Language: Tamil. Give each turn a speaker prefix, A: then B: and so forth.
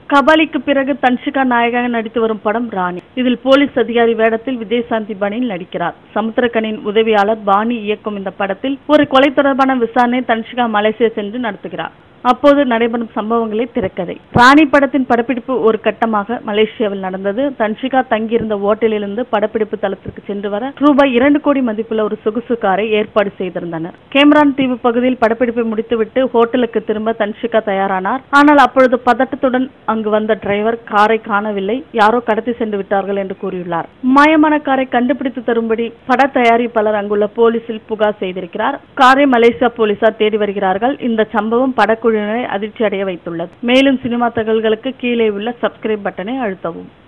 A: கபாலிக்கு பிறகு தன்ஷிகா நாயகனாக நடித்து வரும் படம் ராணி இதில் போலீஸ் அதிகாரி வேடத்தில் விஜயசாந்தி பாணியில் நடிக்கிறார் சமுத்திரக்கனின் உதவியாளர் பாணி இயக்கும் இந்த படத்தில் ஒரு கொலை தொடர்பான விசாரணை தன்ஷிகா மலேசியா சென்று நடத்துகிறார் அப்போது நடைபெறும் சம்பவங்களே திரைக்கதை ராணி படத்தின் படப்பிடிப்பு ஒரு கட்டமாக மலேசியாவில் நடந்தது தன்ஷிகா தங்கியிருந்த ஓட்டலிலிருந்து படப்பிடிப்பு தளத்திற்கு சென்று வர ரூபாய் இரண்டு கோடி மதிப்புள்ள ஒரு சொகுசு காரை ஏற்பாடு செய்திருந்தனர் கேமரான் தீவு பகுதியில் படப்பிடிப்பை முடித்துவிட்டு ஹோட்டலுக்கு திரும்ப தன்ஷிகா தயாரானார் ஆனால் அப்பொழுது பதட்டத்துடன் அங்கு வந்த டிரைவர் காரை காணவில்லை யாரோ கடத்தி சென்று விட்டார்கள் என்று கூறியுள்ளார் மாயமான காரை கண்டுபிடித்து தரும்படி பட தயாரிப்பாளர் அங்குள்ள போலீசில் புகார் செய்திருக்கிறார் காரை மலேசியா போலீசார் தேடி வருகிறார்கள் இந்த சம்பவம் படக்குழுவினரை அதிர்ச்சி அடைய வைத்துள்ளது மேலும் சினிமா தகவல்களுக்கு கீழே உள்ள சப்ஸ்கிரைப் பட்டனை அழுத்தவும்